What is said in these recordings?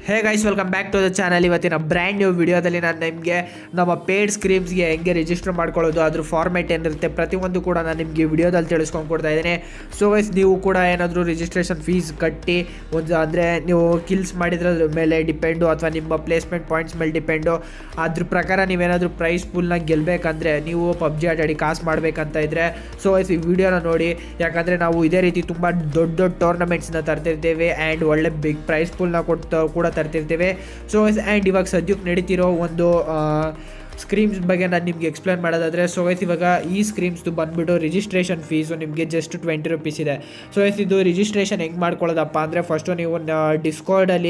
hey guys welcome back to the channel ಇವತ್ತಿನ brand new ವಿಡಿಯೋದಲ್ಲಿ ನಾನು ನಿಮಗೆ ನಮ್ಮ ಪೇಡ್ ಸ್ಕ್ರೀಮ್ಸ್ಗೆ ಹೆಂಗೆ ರಿಜಿಸ್ಟರ್ ಮಾಡ್ಕೊಳ್ಳೋದು ಅದ್ರ ಫಾರ್ಮೇಟ್ ಏನಿರುತ್ತೆ ಪ್ರತಿಯೊಂದು ಕೂಡ ನಾನು ನಿಮಗೆ ವಿಡಿಯೋದಲ್ಲಿ ತಿಳಿಸ್ಕೊಂಡು ಕೊಡ್ತಾ ಇದ್ದೀನಿ ಸೊ ಗೈಸ್ ನೀವು ಕೂಡ ಏನಾದರೂ ರಿಜಿಸ್ಟ್ರೇಷನ್ ಫೀಸ್ ಕಟ್ಟಿ ಒಂದು ಅಂದರೆ ನೀವು ಕಿಲ್ಸ್ ಮಾಡಿದ್ರ ಮೇಲೆ ಡಿಪೆಂಡು ಅಥವಾ ನಿಮ್ಮ ಪ್ಲೇಸ್ಮೆಂಟ್ ಪಾಯಿಂಟ್ಸ್ ಮೇಲೆ ಡಿಪೆಂಡು ಅದ್ರ ಪ್ರಕಾರ ನೀವೇನಾದರೂ ಪ್ರೈಸ್ ಪೂಲ್ನ ಗೆಲ್ಲಬೇಕಂದ್ರೆ ನೀವು ಪಬ್ಜಿ ಆಟಾಡಿ ಕಾಸು ಮಾಡಬೇಕಂತ ಇದ್ದರೆ ಸೊ ಗೈಸ್ ಈ ವಿಡಿಯೋನ ನೋಡಿ ಯಾಕಂದರೆ ನಾವು ಇದೇ ರೀತಿ ತುಂಬ ದೊಡ್ಡ ದೊಡ್ಡ ಟೂರ್ನಮೆಂಟ್ಸ್ನ ತರ್ತಿರ್ತೇವೆ ಆ್ಯಂಡ್ ಒಳ್ಳೆ ಬಿಗ್ ಪ್ರೈಸ್ ಪೂಲ್ನ ಕೊಟ್ಟು ಕೂಡ ತರ್ತಿರ್ತೇವೆ ಸೊ ಆ್ಯಂಡ್ ಇವಾಗ ಸದ್ಯಕ್ಕೆ ನಡೀತಿರೋ ಒಂದು ಸ್ಕ್ರೀಮ್ಸ್ ಬಗ್ಗೆ ನಾನು ನಿಮಗೆ ಎಕ್ಸ್ಪ್ಲೇನ್ ಮಾಡೋದಾದರೆ ಸೊ ಗೈಸ್ ಇವಾಗ ಈ ಸ್ಕ್ರೀಮ್ಸ್ದು ಬಂದುಬಿಟ್ಟು ರಿಜಿಸ್ಟ್ರೇಷನ್ ಫೀಸು ನಿಮಗೆ ಜಸ್ಟ್ ಟ್ವೆಂಟಿ ರುಪೀಸ್ ಇದೆ ಸೊ ಗೈಸ್ ಇದು ರಿಜಿಸ್ಟ್ರೇಷನ್ ಹೆಂಗೆ ಮಾಡ್ಕೊಳ್ಳೋದಪ್ಪ ಅಂದರೆ ಫಸ್ಟು ನೀವು ಡಿಸ್ಕಾರ್ಡಲ್ಲಿ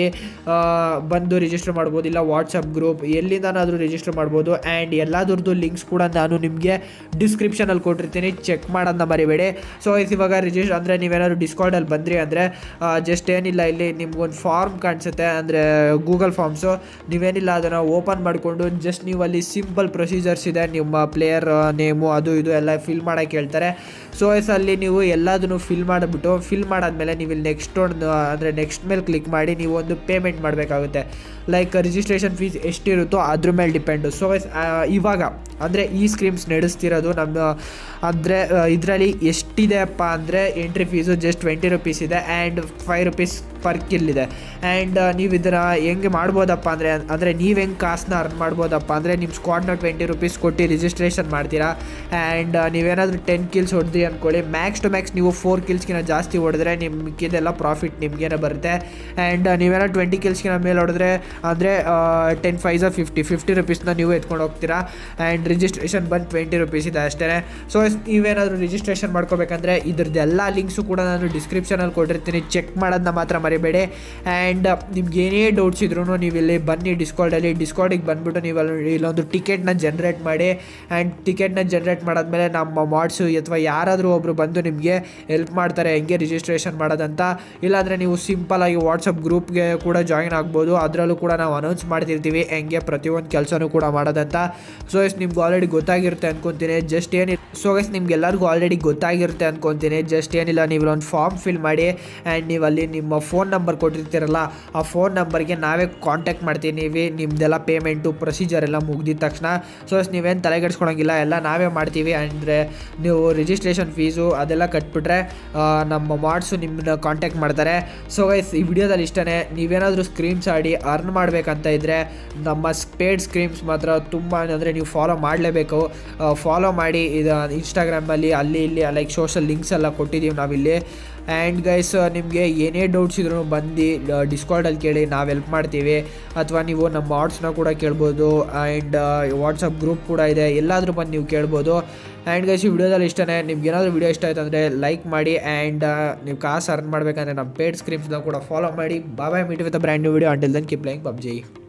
ಬಂದು ರಿಜಿಸ್ಟರ್ ಮಾಡ್ಬೋದು ಇಲ್ಲ ವಾಟ್ಸಪ್ ಗ್ರೂಪ್ ಎಲ್ಲಿಂದನಾದರೂ ರಿಜಿಸ್ಟರ್ ಮಾಡ್ಬೋದು ಆ್ಯಂಡ್ ಎಲ್ಲದ್ರದ್ದು ಲಿಂಕ್ಸ್ ಕೂಡ ನಾನು ನಿಮಗೆ ಡಿಸ್ಕ್ರಿಪ್ಷನಲ್ಲಿ ಕೊಟ್ಟಿರ್ತೀನಿ ಚೆಕ್ ಮಾಡೋದನ್ನ ಮರಿಬೇಡಿ ಸೊ ಗೈಸ್ ಇವಾಗ ರಿಜಿಸ್ಟರ್ ಅಂದರೆ ನೀವೇನಾದ್ರು ಡಿಸ್ಕಾರ್ಡಲ್ಲಿ ಬಂದ್ರಿ ಅಂದರೆ ಜಸ್ಟ್ ಏನಿಲ್ಲ ಇಲ್ಲಿ ನಿಮ್ಗೊಂದು ಫಾರ್ಮ್ ಕಾಣಿಸುತ್ತೆ ಅಂದರೆ ಗೂಗಲ್ ಫಾರ್ಮ್ಸು ನೀವೇನಿಲ್ಲ ಅದನ್ನು ಓಪನ್ ಮಾಡಿಕೊಂಡು ಜಸ್ಟ್ ನೀವು ಅಲ್ಲಿ ಸಿಂಪಲ್ ಪ್ರೊಸೀಜರ್ಸ್ ಇದೆ ನಿಮ್ಮ ಪ್ಲೇಯರ್ ನೇಮು ಅದು ಇದು ಎಲ್ಲ ಫಿಲ್ ಮಾಡೋಕ್ಕೆ ಹೇಳ್ತಾರೆ ಸೊ ಎಸ್ ಅಲ್ಲಿ ನೀವು ಎಲ್ಲದನ್ನು ಫಿಲ್ ಮಾಡಿಬಿಟ್ಟು ಫಿಲ್ ಮಾಡಾದ್ಮೇಲೆ ನೀವು ಇಲ್ಲಿ ನೆಕ್ಸ್ಟ್ ಒಂದು ಅಂದರೆ ನೆಕ್ಸ್ಟ್ ಮೇಲೆ ಕ್ಲಿಕ್ ಮಾಡಿ ನೀವು ಒಂದು ಪೇಮೆಂಟ್ ಮಾಡಬೇಕಾಗುತ್ತೆ ಲೈಕ್ ರಿಜಿಸ್ಟ್ರೇಷನ್ ಫೀಸ್ ಎಷ್ಟಿರುತ್ತೋ ಅದ್ರ ಮೇಲೆ ಡಿಪೆಂಡು ಸೊ ಎಸ್ ಇವಾಗ ಅಂದರೆ ಈ ಸ್ಕ್ರೀಮ್ಸ್ ನಡೆಸ್ತಿರೋದು ನಮ್ಮ ಅಂದರೆ ಇದರಲ್ಲಿ ಎಷ್ಟಿದೆ ಅಪ್ಪ ಅಂದರೆ entry fees just twenty rupees ಇದೆ and five rupees per kill ಇದೆ ಆ್ಯಂಡ್ ನೀವು ಇದನ್ನು ಹೆಂಗೆ ಮಾಡ್ಬೋದಪ್ಪ ಅಂದರೆ ಅಂದರೆ ನೀವು ಹೆಂಗೆ ಕಾಸನ್ನ ಅರ್ನ್ ಮಾಡ್ಬೋದಪ್ಪ ಅಂದರೆ ನಿಮ್ಮ ಸ್ಕ್ವಾಡ್ನ ಟ್ವೆಂಟಿ ರುಪೀಸ್ ಕೊಟ್ಟು ರಿಜಿಸ್ಟ್ರೇಷನ್ ಮಾಡ್ತೀರಾ ಆ್ಯಂಡ್ ನೀವೇನಾದರೂ ಟೆನ್ ಕಿಲ್ಸ್ ಹೊಡೆದ್ರಿ ಅಂದ್ಕೊಳ್ಳಿ ಮ್ಯಾಕ್ಸ್ ಟು ಮ್ಯಾಕ್ಸ್ ನೀವು ಫೋರ್ ಕಿಲ್ಸ್ಗಿನ ಜಾಸ್ತಿ ಹೊಡೆದ್ರೆ ನಿಮಗಿದೆಲ್ಲ ಪ್ರಾಫಿಟ್ ನಿಮಗೇನೆ ಬರುತ್ತೆ ಆ್ಯಂಡ್ ನೀವೇನೋ ಟ್ವೆಂಟಿ ಕಿಲ್ಸ್ಗಿನ ಮೇಲೆ ಹೊಡೆದ್ರೆ ಅಂದರೆ ಟೆನ್ ಫೈಸ ಫಿಫ್ಟಿ ಫಿಫ್ಟಿ ರುಪೀಸ್ನ ನೀವು ಎತ್ಕೊಂಡು ಹೋಗ್ತೀರಾ ಆ್ಯಂಡ್ ರಿಜಿಸ್ಟ್ರೇಷನ್ ಬಂದು ಟ್ವೆಂಟಿ ರುಪೀಸ್ ಇದೆ ಅಷ್ಟೇ ಸೊ ನೀವೇನಾದರೂ ರಿಜಿಸ್ಟ್ರೇಷನ್ ಮಾಡ್ಕೋಬೇಕಂದ್ರೆ ಇದ್ರದ್ದು ಎಲ್ಲ ಲಿಂಕ್ಸು ಕೂಡ ನಾನು ಡಿಸ್ಕ್ರಿಪ್ಷನಲ್ಲಿ ಕೊಟ್ಟಿರ್ತೀನಿ ಚೆಕ್ ಮಾಡೋದನ್ನ ಮಾತ್ರ ಮರಿಬೇಡಿ ಆ್ಯಂಡ್ ನಿಮ್ಗೆ ಏನೇ ಡೌಟ್ಸ್ ಇದ್ರೂ ನೀವು ಇಲ್ಲಿ ಬನ್ನಿ ಡಿಸ್ಕೌಂಟಲ್ಲಿ ಡಿಸ್ಕೌಂಟಿಗೆ ಬಂದುಬಿಟ್ಟು ನೀವು ಅಲ್ಲಿ ಇಲ್ಲೊಂದು ಟಿಕೆಟ್ನ ಜನ್ರೇಟ್ ಮಾಡಿ ಆ್ಯಂಡ್ ಟಿಕೆಟ್ನ ಜನ್ರೇಟ್ ಮಾಡಾದ್ಮೇಲೆ ನಮ್ಮ ಮಾಡ್ಸು ಅಥವಾ ಯಾರಾದರೂ ಒಬ್ಬರು ಬಂದು ನಿಮಗೆ ಹೆಲ್ಪ್ ಮಾಡ್ತಾರೆ ಹೆಂಗೆ ರಿಜಿಸ್ಟ್ರೇಷನ್ ಮಾಡೋದಂತ ಇಲ್ಲಾಂದರೆ ನೀವು ಸಿಂಪಲಾಗಿ ವಾಟ್ಸಪ್ ಗ್ರೂಪ್ಗೆ ಕೂಡ ಜಾಯಿನ್ ಆಗ್ಬೋದು ಅದರಲ್ಲೂ ಕೂಡ ನಾವು ಅನೌನ್ಸ್ ಮಾಡ್ತಿರ್ತೀವಿ ಹೆಂಗೆ ಪ್ರತಿಯೊಂದು ಕೆಲಸನೂ ಕೂಡ ಮಾಡೋದಂತ ಸೊ ಎಸ್ ನಿಮ್ಗೆ ಆಲ್ರೆಡಿ ಗೊತ್ತಾಗಿರುತ್ತೆ ಅನ್ಕೊತೀನಿ ಜಸ್ಟ್ ಏನಿಲ್ಲ ಸೊ ಗೈಸ್ ನಿಮ್ಗೆಲ್ಲರಿಗೂ ಆಲ್ರೆಡಿ ಗೊತ್ತಾಗಿರುತ್ತೆ ಅನ್ಕೊತೀನಿ ಜಸ್ಟ್ ಏನಿಲ್ಲ ನೀವು ಒಂದು ಫಾರ್ಮ್ ಫಿಲ್ ಮಾಡಿ ಆ್ಯಂಡ್ ನೀವು ಅಲ್ಲಿ ನಿಮ್ಮ ಫೋನ್ ನಂಬರ್ ಕೊಟ್ಟಿರ್ತೀರಲ್ಲ ಆ ಫೋನ್ ನಂಬರ್ಗೆ ನಾವೇ ಕಾಂಟ್ಯಾಕ್ಟ್ ಮಾಡ್ತೀವಿ ನಿಮ್ಮದೆಲ್ಲ ಪೇಮೆಂಟು ಪ್ರೊಸೀಜರ್ ಎಲ್ಲ ಮುಗ್ದಿದ ತಕ್ಷಣ ಸೊ ಎಸ್ ನೀವೇನು ತಲೆಗೆಡ್ಸ್ಕೊಳಂಗಿಲ್ಲ ಎಲ್ಲ ನಾವೇ ಮಾಡ್ತೀವಿ ಅಂದರೆ ನೀವು ರಿಜಿಸ್ಟ್ರೇಷನ್ ಫೀಸು ಅದೆಲ್ಲ ಕಟ್ಬಿಟ್ರೆ ನಮ್ಮ ಮಾಡ್ಸು ನಿಮ್ಮನ್ನ ಕಾಂಟ್ಯಾಕ್ಟ್ ಮಾಡ್ತಾರೆ ಸೊ ಗೈಸ್ ಈ ವಿಡಿಯೋದಲ್ಲಿ ಇಷ್ಟೇ ನೀವೇನಾದರೂ ಸ್ಕ್ರೀಮ್ಸ್ ಆಡಿ ಅರ್ನ್ ಮಾಡಬೇಕಂತ ಇದ್ದರೆ ನಮ್ಮ ಪೇಡ್ ಸ್ಕ್ರೀಮ್ಸ್ ಮಾತ್ರ ತುಂಬ ಅಂದರೆ ನೀವು ಫಾಲೋ ಮಾಡಲೇಬೇಕು ಫಾಲೋ ಮಾಡಿ ಇದು ಇನ್ಸ್ಟಾಗ್ರಾಮಲ್ಲಿ ಅಲ್ಲಿ ಇಲ್ಲಿ ಲೈಕ್ ಸೋಷಲ್ ಲಿಂಕ್ಸ್ ಎಲ್ಲ ಕೊಟ್ಟಿದ್ದೀವಿ ನಾವಿಲ್ಲಿ ಆ್ಯಂಡ್ ಗೈಸ್ ನಿಮಗೆ ಏನೇ ಡೌಟ್ಸ್ ಇದ್ರೂ ಬಂದು ಡಿಸ್ಕೌಂಟಲ್ಲಿ ಕೇಳಿ ನಾವು ಹೆಲ್ಪ್ ಮಾಡ್ತೀವಿ ಅಥವಾ ನೀವು ನಮ್ಮ ವಾಟ್ಸ್ನ ಕೂಡ ಕೇಳ್ಬೋದು ಆ್ಯಂಡ್ ವಾಟ್ಸಪ್ ಗ್ರೂಪ್ ಕೂಡ ಇದೆ ಎಲ್ಲಾದರೂ ಬಂದು ನೀವು ಕೇಳ್ಬೋದು ಆ್ಯಂಡ್ ಗೈಸ್ ಈ ವಿಡಿಯೋದಲ್ಲಿ ಇಷ್ಟನೇ ನಿಮ್ಗೆ ಏನಾದರೂ ವಿಡಿಯೋ ಇಷ್ಟ ಆಯ್ತು ಅಂದರೆ ಲೈಕ್ ಮಾಡಿ ಆ್ಯಂಡ್ ನೀವು ಕಾಸು ಅರ್ನ್ ಮಾಡಬೇಕಂದ್ರೆ ನಮ್ಮ ಪೇಡ್ ಸ್ಕ್ರೀಮ್ಸ್ನ ಕೂಡ ಫಾಲೋ ಮಾಡಿ ಬಾಬಾಯ್ meet with brand new video until then keep playing PUBG